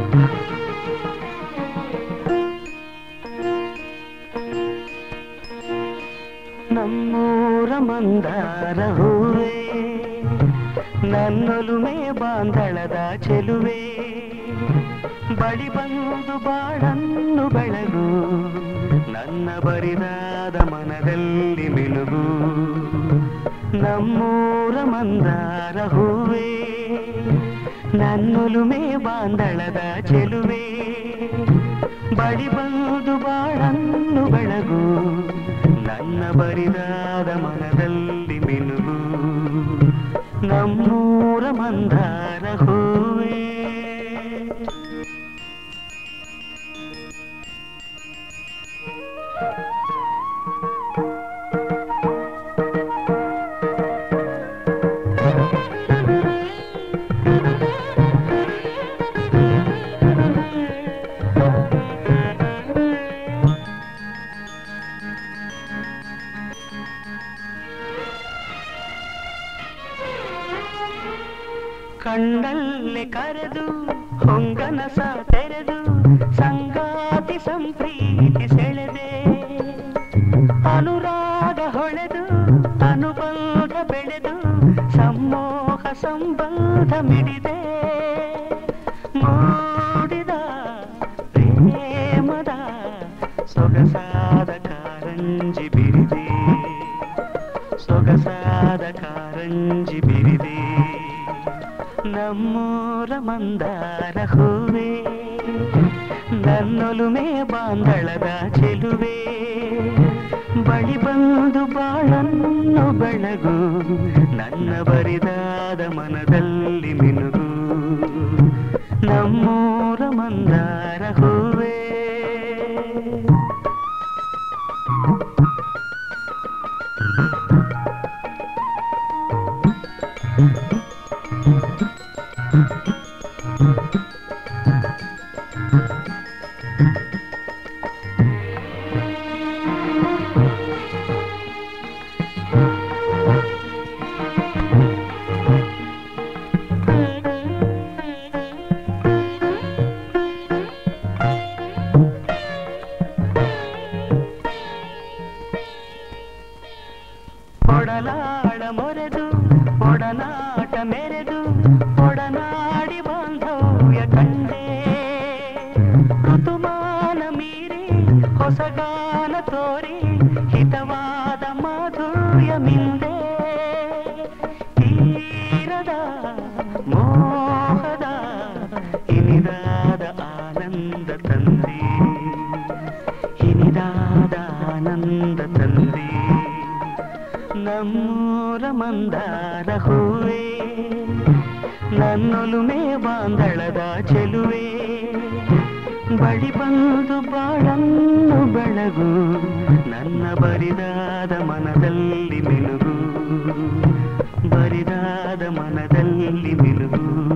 ನಮ್ಮೂರ ಮಂದಾರ ಹೂವೇ ನನ್ನೊಲುಮೆ ಬಾಂಧಳದ ಚೆಲುವೆ ಬಳಿ ಬಂದು ಬಾಳನ್ನು ಬೆಳಗು ನನ್ನ ಬರಿದಾದ ಮನದಲ್ಲಿ ಮಿನುಗು ನಮ್ಮೂರ ಮಂದಾರ ಹೂವೇ ನನ್ನೊಲುಮೆ ಬಾಂಧಳದ ಚೆಲುವೆ ಬಳಿ ಬಂದು ಬಾಳನ್ನು ಬೆಳಗು ನನ್ನ ಬರಿದಾದ ಮನದಲ್ಲಿ ಮಿನುಗು ನಮ್ಮೂರ ಮಂದಾರ ಹೂವೇ ಕಣ್ಣಲ್ಲಿ ಕರೆದು ಹೊಂಗನಸ ತೆರೆದು ಸಂಗಾತಿ ಸಂಪ್ರೀತಿ ಸೆಳೆದೆ ಅನುರಾಗ ಹೊಳೆದು ಅನುಬಂಧ ಬೆಳೆದು ಸಮ್ಮೋಹ ಸಂಬಂಧ ಮಿಡಿದೆ ಮೂಡಿದ ಪ್ರೇಮದ ಸೊಗಸಾದ ಕಾರಂಜಿ ಬಿರಿದೆ ಸೊಗಸಾದ ಕಾರಂಜಿ ಬಿರಿದೆ ನಮ್ಮೂರ ಮಂದಾರ ಹೂವೇ ನನ್ನೊಲುಮೆ ಬಾಂಧಳದ ಚೆಲುವೆ ಬಳಿ ಬಂದು ಬಾಳನ್ನು ಬೆಳಗು ನನ್ನ ಬರಿದಾದ ಮನದಲ್ಲಿ ಮಿನುಗು ನಮ್ಮೂರ ಮಂದಾರ ಹೂವೇ ಒಡಲಾಳ ಮೊರೆದು ಒಡನಾಟ ಮೆರೆದು ಒಡನಾಡಿ ಬಾಂಧವ್ಯ ಕಂಡೆ ಋತುಮಾನ ಮೀರಿ ಹೊಸಗಾನ ತೋರಿ ಹಿತವಾದ ಮಾಧುರ್ಯ ಮಿಂದೆ ತೀರದ ಮೋಹದ ಇನಿದಾದ ಆನಂದ ತಂದೆ ಇನಿದಾದ ಆನಂದ ತಂದೆ ನಮ್ಮೂರ ಮಂದಾರ ಹೂವೇ ನನ್ನೊಲುಮೆ ಬಾಂಧಳದ ಚೆಲುವೆ ಬಳಿ ಬಂದು ಬಾಳನ್ನು ಬೆಳಗು ನನ್ನ ಬರಿದಾದ ಮನದಲ್ಲಿ ಮಿನುಗು ಬರಿದಾದ ಮನದಲ್ಲಿ ಮಿನುಗು